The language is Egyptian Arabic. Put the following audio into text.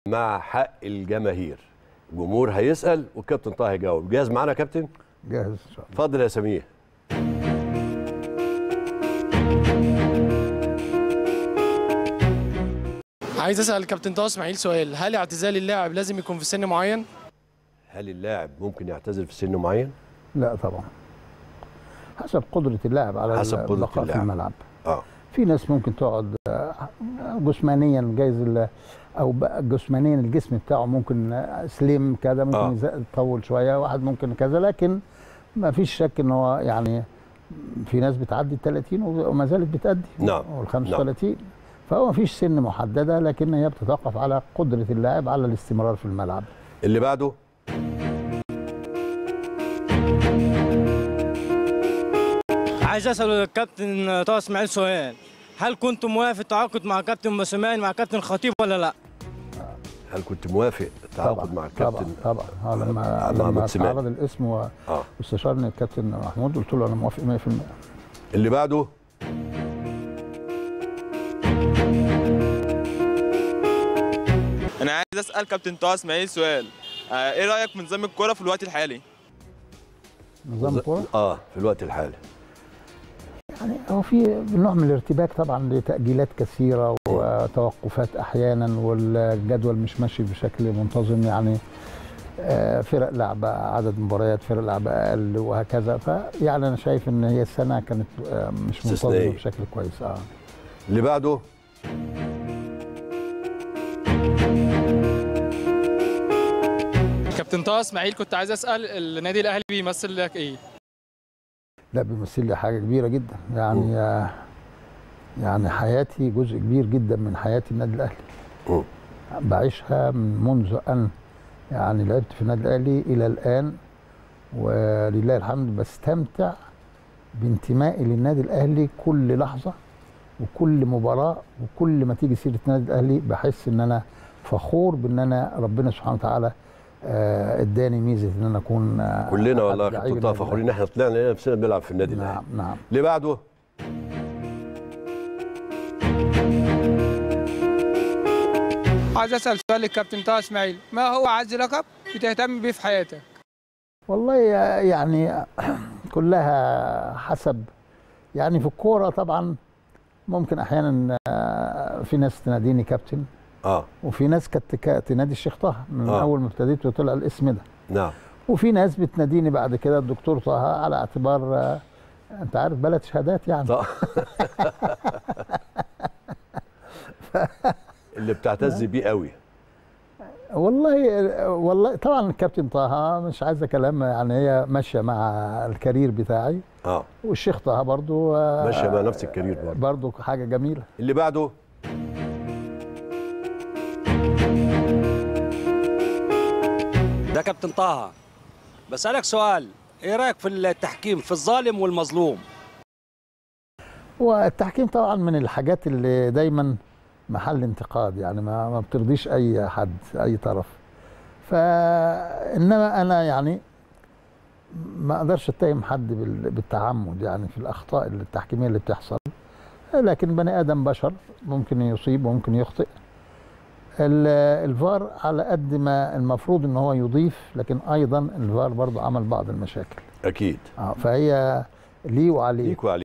مع حق الجماهير الجمهور هيسال والكابتن طه هيجاوب جاهز معانا يا كابتن جاهز ان شاء الله اتفضل يا سمير عايز اسال كابتن طه اسماعيل سؤال هل اعتزال اللاعب لازم يكون في سن معين هل اللاعب ممكن يعتزل في سن معين لا طبعا حسب قدره اللاعب على حسب قدرة البقاء في اللاعب. الملعب اه في ناس ممكن تقعد آه، جسمانيا جايز ال- او بقى جسمانيا الجسم بتاعه ممكن آه، سليم كده ممكن آه. يز- يطول شويه واحد ممكن كذا لكن ما فيش شك ان هو يعني في ناس بتعدي ال 30 وما زالت بتأدي نعم. وال 35 فهو ما فيش سن محدده لكن هي بتتوقف على قدره اللاعب على الاستمرار في الملعب اللي بعده عايز اسال الكابتن طه اسماعيل سؤال هل كنت موافق التعاقد مع كابتن موسيماني مع كابتن خطيب ولا لا؟ هل كنت موافق التعاقد مع الكابتن طبعا طبعا آه، لما مع لما موسيماني. تعرض الاسم و- اه واستشارني الكابتن محمود قلت له انا موافق 100% اللي بعده انا عايز اسال كابتن طه اسماعيل سؤال آه، ايه رايك في نظام الكوره في الوقت الحالي نظام الكوره اه في الوقت الحالي يعني هو في نوع من الارتباك طبعا لتاجيلات كثيره وتوقفات احيانا والجدول مش ماشي بشكل منتظم يعني آه، فرق لعبه عدد مباريات فرق لعبه اقل وهكذا فيعني انا شايف ان هي السنه كانت آه، مش منتظمه استثنائية. بشكل كويس اه اللي بعده كابتن طه اسماعيل كنت عايز اسال النادي الاهلي بيمثل لك ايه لا بيمثل لي حاجه كبيره جدا يعني آه، يعني حياتي جزء كبير جدا من حياه النادي الاهلي مم. بعيشها من منذ ان يعني لعبت في النادي الاهلي الى الان ولله الحمد بستمتع بانتمائي للنادي الاهلي كل لحظه وكل مباراه وكل ما تيجي سيره النادي الاهلي بحس ان انا فخور بان انا ربنا سبحانه وتعالى آه، اداني ميزه ان انا اكون آه، كلنا أحد والله يا لاعبي كابتن طه النادي فخورين احنا طلعنا لقينا نفسنا بنلعب في النادي الأهلي. الاهلي نعم نعم اللي بعده عايز اسال سؤال للكابتن طه اسماعيل ما هو اعز لقب بتهتم بيه في حياتك والله يعني كلها حسب يعني في الكوره طبعا ممكن احيانا آه، في ناس تناديني كابتن اه وفي ناس كانت تكا- تنادي الشيخ طه من آه. اول ما ابتديت وطلع الاسم ده نعم وفي ناس بتناديني بعد كده الدكتور طه على اعتبار آه، انت عارف بلد شهادات يعني طه اللي بتعتز بيه قوي والله والله طبعا الكابتن طه مش عايزه كلام يعني هي ماشيه مع الكارير بتاعي اه والشيخ طه برضو آه، ماشيه مع نفس الكارير برضه برضو حاجه جميله اللي بعده ده كابتن طه بسالك سؤال ايه رايك في التحكيم في الظالم والمظلوم؟ والتحكيم طبعا من الحاجات اللي دايما محل انتقاد يعني ما ما بترضيش اي حد اي طرف فانما انا يعني ما اقدرش اتهم حد بال- بالتعمد يعني في الاخطاء التحكيميه اللي بتحصل لكن بني ادم بشر ممكن يصيب وممكن يخطئ ال- الفار على قد ما المفروض ان هو يضيف لكن ايضا الفار برضه عمل بعض المشاكل اكيد اه فهي ليه وعليه ليك وعليك